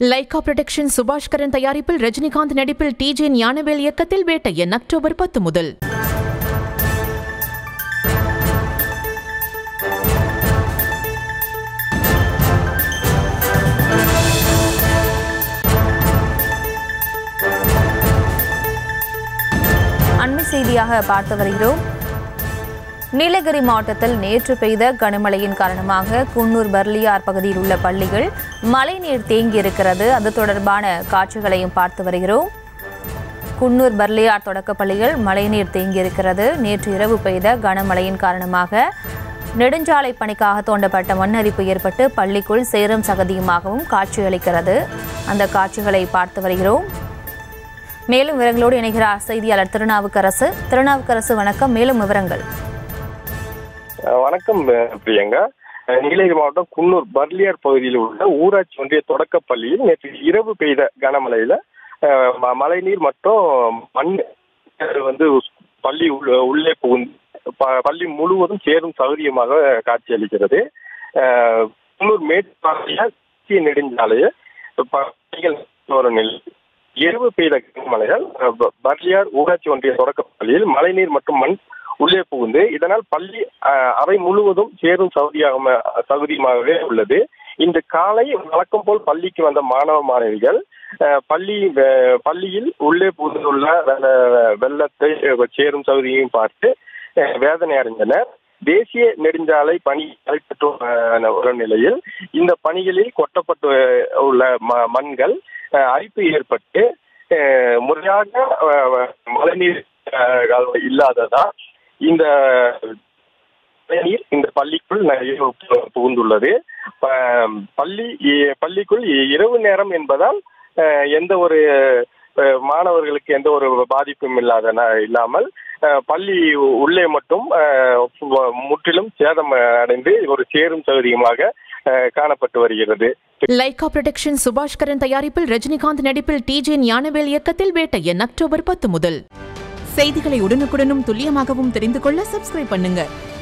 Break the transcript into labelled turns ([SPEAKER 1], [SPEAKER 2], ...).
[SPEAKER 1] Lyca production Subaskaran தயாரிப்பில் ரஜினிகாந்த் நடிப்பில் DJ Gnanavel இயக்கத்தில் வேட்டையன் அக்டோபர் பத்து முதல்
[SPEAKER 2] அண்மை செய்தியாக பார்த்து வருகிறோம் நீலகிரி மாவட்டத்தில் நேற்று பெய்த கனமழையின் காரணமாக குன்னூர் பர்லியார் பகுதியில் உள்ள பள்ளிகள் மழைநீர் தேங்கி இருக்கிறது அது தொடர்பான காட்சிகளையும் பார்த்து வருகிறோம் குன்னூர் பர்லியார் தொடக்கப் பள்ளிகள் மழைநீர் தேங்கி இருக்கிறது நேற்று இரவு பெய்த கனமழையின் காரணமாக நெடுஞ்சாலை பணிக்காக தோண்டப்பட்ட மண்ணரிப்பு ஏற்பட்டு பள்ளிக்குள் சேரும் சகதியுமாகவும் காட்சியளிக்கிறது அந்த காட்சிகளை பார்த்து வருகிறோம் மேலும் விவரங்களோடு இணைகிறார் செய்தியாளர் திருநாவுக்கரசு திருநாவுக்கரசு வணக்கம் மேலும் விவரங்கள்
[SPEAKER 3] அஹ் வணக்கம் அஹ் பிரியங்கா அஹ் நீலகிரி மாவட்டம் குன்னூர் பர்லியார் பகுதியில் உள்ள ஊராட்சி ஒன்றிய தொடக்கப் பள்ளியில் நேற்று இரவு பெய்த கனமழையில அஹ் ம- மழைநீர் மற்றும் மண் வந்து பள்ளி உள்ள- உள்ளே புகுந்து ப- பள்ளி முழுவதும் சேரும் சௌகரியமாக காட்சியளிக்கிறது அஹ் குன்னூர் மேற்பாளைய தேசிய நெடுஞ்சாலையை பள்ளிகள் வரும் நிலை இரவு பெய்த கனமழையால் அஹ் ப- பர்லியார் ஊராட்சி ஒன்றிய தொடக்கப் பள்ளியில் மழைநீர் மற்றும் மண் உள்ளே புகுந்து இதனால் பள்ளி அஹ், அறை முழுவதும் சேரும் சௌகரியாக சௌகரியமாகவே உள்ளது இன்று காலை வழக்கம் போல் பள்ளிக்கு வந்த மாணவ மாணவிகள் அஹ், பள்ளி அஹ், பள்ளியில் உள்ளே புகுந்துள்ள வெள்ள- வெள்ளத்தை அஹ், சேரும் சௌகரியம் பார்த்து அஹ், வேதனை அடைந்தனர் தேசிய நெடுஞ்சாலை பணி நடைபெற்று அஹ், ஒரு நிலையில் இந்த பணிகளில் கொட்டப்பட்டு உள்ள ம- மண்கள் அஹ், அரிப்பு ஏற்பட்டு அஹ், முறையாக அஹ், மழைநீர் அஹ், இல்லாததால் இந்த நீர் இந்த பள்ளிக்குள் நிறைய பு- புகுந்துள்ளது ப- பள்ளி இ- பள்ளிக்குள் இ- இரவு நேரம் என்பதால் அஹ், எந்த ஒரு அஹ், மாணவர்களுக்கு எந்த ஒரு பாதிப்பும் இல்லாத ந- இல்லாமல் அஹ், பள்ளி உள்ளே மட்டும் அஹ், மு- முற்றிலும் சேதம் அடைந்து ஒரு சேரும் சௌகரியமாக அஹ், காணப்பட்டு வருகிறது
[SPEAKER 1] லைகா புரொடக்ஷன் சுபாஷ்கரன் தயாரிப்பில் ரஜினிகாந்த் நடிப்பில் டிஜே ஞானவேல் இயக்கத்தில் வேட்டையன் அக்டோபர் பத்து முதல் செய்திகளை உடனுக்குடனும் துல்லியமாகவும் தெரிந்து கொள்ள சப்ஸ்கிரைப் பண்ணுங்க